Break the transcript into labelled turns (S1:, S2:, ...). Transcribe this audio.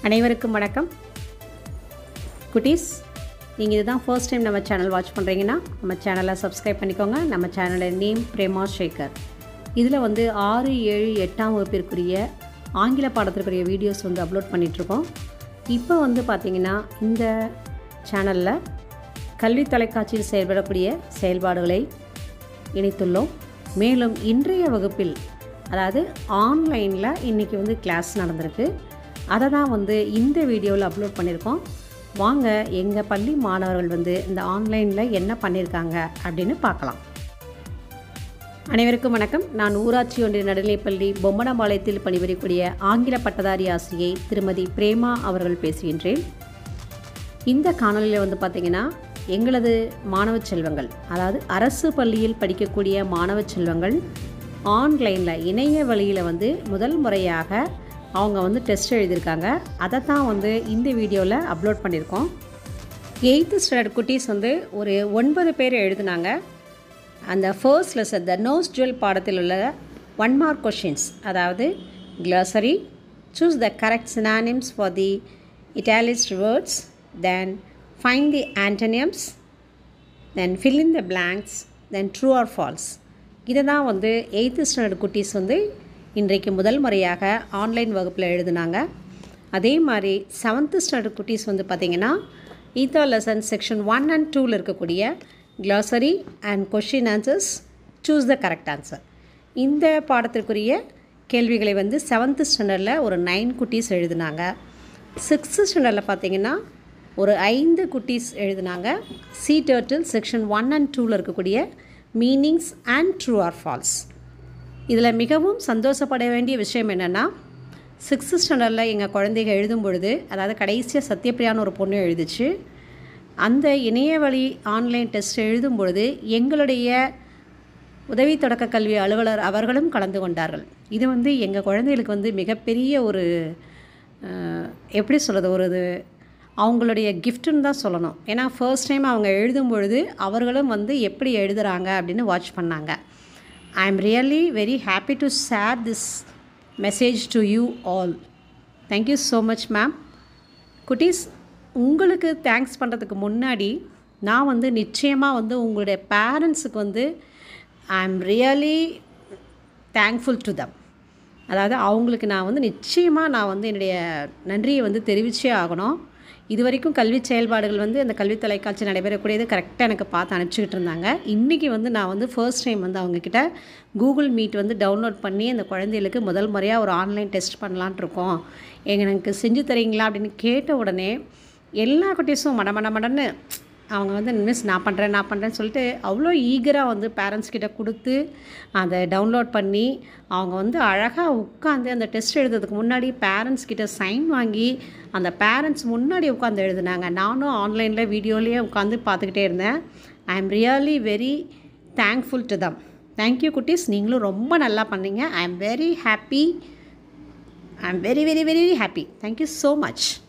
S1: அனைவருக்கும் வணக்கம் குட்டீஸ் நீங்கள் இதுதான் ஃபர்ஸ்ட் டைம் நம்ம சேனல் வாட்ச் பண்ணுறீங்கன்னா நம்ம சேனலை சப்ஸ்கிரைப் பண்ணிக்கோங்க நம்ம சேனலோட நேம் பிரேமா சேகர் இதில் வந்து ஆறு ஏழு எட்டாம் வகுப்பிற்குரிய ஆங்கில பாடத்திற்குரிய வீடியோஸ் வந்து அப்லோட் பண்ணிகிட்ருக்கோம் இப்போ வந்து பார்த்திங்கன்னா இந்த சேனலில் கல்வி தொலைக்காட்சியில் செயல்படக்கூடிய செயல்பாடுகளை இணைத்துள்ளோம் மேலும் இன்றைய வகுப்பில் அதாவது ஆன்லைனில் இன்றைக்கி வந்து கிளாஸ் நடந்திருக்கு அதை தான் வந்து இந்த வீடியோவில் அப்லோட் பண்ணியிருக்கோம் வாங்க எங்கள் பள்ளி மாணவர்கள் வந்து இந்த ஆன்லைனில் என்ன பண்ணியிருக்காங்க அப்படின்னு பார்க்கலாம் அனைவருக்கும் வணக்கம் நான் ஊராட்சி ஒன்றிய நடுநிலைப்பள்ளி பொம்மனபாளையத்தில் பணிபுரியக்கூடிய ஆங்கில பட்டதாரி ஆசிரியை திருமதி பிரேமா அவர்கள் பேசுகின்றேன் இந்த காணொலியில் வந்து பார்த்திங்கன்னா எங்களது மாணவ செல்வங்கள் அதாவது அரசு பள்ளியில் படிக்கக்கூடிய மாணவ செல்வங்கள் ஆன்லைனில் இணைய வழியில் வந்து முதல் முறையாக அவங்க வந்து டெஸ்ட் எழுதியிருக்காங்க அதை தான் வந்து இந்த வீடியோவில் அப்லோட் பண்ணியிருக்கோம் எயித்து ஸ்டாண்டர்ட் குட்டீஸ் வந்து ஒரு ஒன்பது பேர் எழுதினாங்க அந்த first lesson the nose jewel பாடத்தில் உள்ள ஒன் மார்க் கொஷின்ஸ் அதாவது glossary choose the correct synonyms for the italicized words then find the antonyms then fill in the blanks then true or false இதை தான் வந்து எயித்து ஸ்டாண்டர்ட் குட்டீஸ் வந்து இன்றைக்கு முதல் முறையாக ஆன்லைன் வகுப்பில் எழுதுனாங்க அதே மாதிரி செவன்த்து ஸ்டாண்டர்ட் குட்டீஸ் வந்து பார்த்திங்கன்னா ஈத்தா லெசன் செக்ஷன் ஒன் அண்ட் டூவில் இருக்கக்கூடிய glossary and question answers choose the correct answer இந்த பாடத்திற்குரிய கேள்விகளை வந்து செவன்த்து ஸ்டாண்டர்டில் ஒரு நைன் குட்டீஸ் எழுதினாங்க சிக்ஸ்த்து ஸ்டாண்டர்டில் பார்த்தீங்கன்னா ஒரு ஐந்து குட்டீஸ் எழுதினாங்க sea turtle section one and டூவில் இருக்கக்கூடிய meanings and true or false இதில் மிகவும் சந்தோஷப்பட வேண்டிய விஷயம் என்னென்னா சிக்ஸ்த்து ஸ்டாண்டர்டில் எங்கள் குழந்தைங்க எழுதும் பொழுது அதாவது கடைசியாக சத்யபிரியான்னு ஒரு பொண்ணு எழுதிச்சு அந்த இணைய வழி ஆன்லைன் டெஸ்ட் எழுதும் பொழுது எங்களுடைய உதவி தொடக்க கல்வி அலுவலர் அவர்களும் கலந்து கொண்டார்கள் இது வந்து எங்கள் குழந்தைகளுக்கு வந்து மிகப்பெரிய ஒரு அஹ், எப்படி சொல்கிறது ஒரு இது அவங்களுடைய கிஃப்ட்டுன்னு தான் சொல்லணும் ஏன்னா ஃபர்ஸ்ட் டைம் அவங்க எழுதும் பொழுது அவர்களும் வந்து எப்படி எழுதுகிறாங்க அப்படின்னு வாட்ச் பண்ணாங்க I am really very happy to share this message to you all thank you so much ma'am குட்டீஸ் உங்களுக்கு தேங்க்ஸ் பண்ணுறதுக்கு முன்னாடி நான் வந்து நிச்சயமாக வந்து உங்களுடைய பேரண்ட்ஸுக்கு வந்து I am really thankful to them அதாவது அவங்களுக்கு நான் வந்து நிச்சயமாக நான் வந்து என்னுடைய நன்றியை வந்து தெரிவிச்சே ஆகணும் இது வரைக்கும் கல்வி செயல்பாடுகள் வந்து அந்த கல்வி தொலைக்காட்சி நடைபெறக்கூடியது கரெக்டாக எனக்கு பார்த்து அனுப்பிச்சிக்கிட்டு இருந்தாங்க இன்றைக்கி வந்து நான் வந்து ஃபர்ஸ்ட் டைம் வந்து அவங்கக்கிட்ட கூகுள் மீட் வந்து டவுன்லோட் பண்ணி அந்த குழந்தைகளுக்கு முதல் முறையாக ஒரு ஆன்லைன் டெஸ்ட் பண்ணலான்ட்டு இருக்கோம் எங்க எனக்கு செஞ்சு தரீங்களா அப்படின்னு கேட்ட உடனே எல்லா குட்டீஸும் மட மட மடன்னு அவங்க வந்து மிஸ் நான் பண்ணுறேன் நான் பண்ணுறேன்னு சொல்லிட்டு அவ்வளோ ஈகராக வந்து பேரண்ட்ஸ் கிட்ட கொடுத்து அதை டவுன்லோட் பண்ணி அவங்க வந்து அழகாக உட்காந்து அந்த டெஸ்ட் எழுதுறதுக்கு முன்னாடி பேரண்ட்ஸ் கிட்ட சைன் வாங்கி அந்த பேரண்ட்ஸ் முன்னாடி உட்காந்து எழுதுனாங்க நானும் ஆன்லைனில் வீடியோலேயே உட்காந்து பார்த்துக்கிட்டே இருந்தேன் I am really very thankful to them thank you குட்டீஸ் நீங்களும் ரொம்ப நல்லா பண்ணீங்க I am very happy I am very very very happy thank you so much